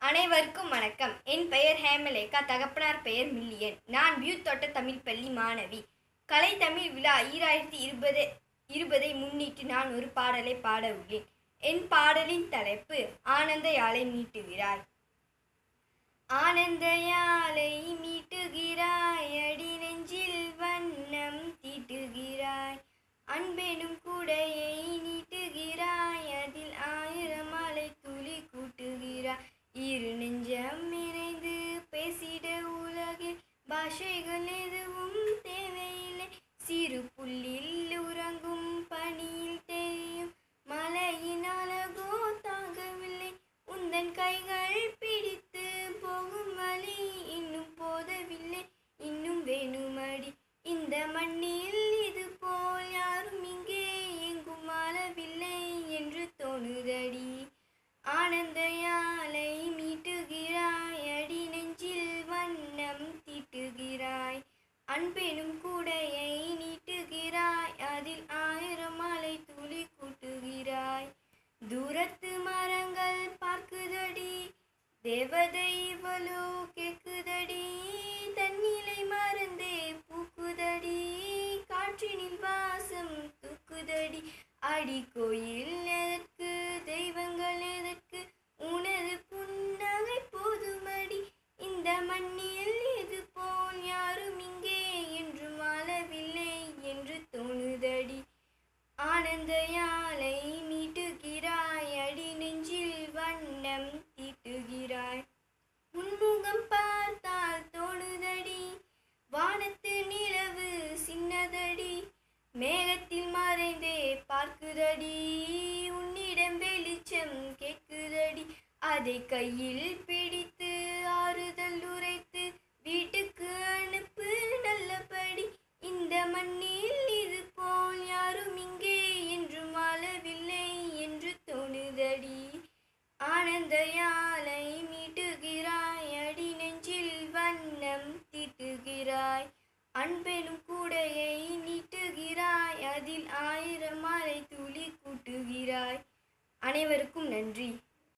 அனைவருக்கும் வணக்கம் என் பெயர் ஹேமலேகா தகப்பனார் பெயர் மில்லியன் நான் பியூத் தோட்ட தமிழ் பள்ளி மாணவி கலை தமிழ் விழா ஈராயிரத்தி இருபது இருபதை முன்னிட்டு நான் ஒரு பாடலை பாட உள்ளேன் என் பாடலின் தலைப்பு ஆனந்த யாழை மீட்டுகிறாய் ஆனந்த யாழை மீட்டுகிறாய் அடி நெஞ்சில் வண்ணம் தீட்டுகிறாய் அன்பெனும் கூடையை நீட்டுகிறாய் அதில் ஆயிரம் மலை துளி கூட்டுகிறாய் இரு நெஞ்சம் இணைந்து பேசிட உலகில் பாஷைகள் எதுவும் தேவையில்லை சிறு புல்லில் உறங்கும் பனியில் தெரியும் மலையின் அழகோ தாங்கவில்லை உந்தன் கைகள் பிடித்து போகும் வழி இன்னும் போதவில்லை இன்னும் வேணுமடி இந்த மண்ணில் இது போல் யாரும் இங்கே எங்கும் வாழவில்லை என்று தோணுதடி ஆனந்த யாழை மீட்டுகிறாய் அடி நெஞ்சில் வண்ணம் தீட்டுகிறாய் அன்பெனும் கூடையை நீட்டுகிறாய் அதில் ஆயிரம் மலை துளி கூட்டுகிறாய் தூரத்து மரங்கள் பார்க்குதடி தேவதை இவளோ கேக்குதடி தன்னிலை மறந்தே பூக்குதடி காற்றினில் வாசம் தூக்குதடி அடி கோயில் எதற்கு தெய்வங்கள் எதற்கு உனது புன்னகை போதுமடி இந்த மண்ணில் இது போல் யாரும் இங்கே என்றும் வாழவில்லை என்று தோணுதடி ஆனந்த யாழை மீட்டுகிறாய் அடி நெஞ்சில் வண்ணம் தீட்டுகிறாய் உன்முகம் பார்த்தால் தோணுதடி வானத்து நிலவு சின்னதடி மேகத்தில் மறைந்தே பார்க்குதடி உன்னிடம் வெளிச்சம் கேட்குதடி அதை கையில் பிடித்து ஆறுதல் உரைத்து வீட்டுக்கு அனுப்பு நல்லபடி இந்த மண்ணில் இது போல் யாரும் இங்கே என்றும் வாழவில்லை என்று தோணுதடி ஆனந்த யாழை மீட்டுகிறாய் அடி நெஞ்சில் வண்ணம் தீட்டுகிறாய் அன்பெனும் கூடையை நீட்டுகிறாய் அதில் ஆயிரம் மலை துளி கூட்டுகிறாய் அனைவருக்கும் நன்றி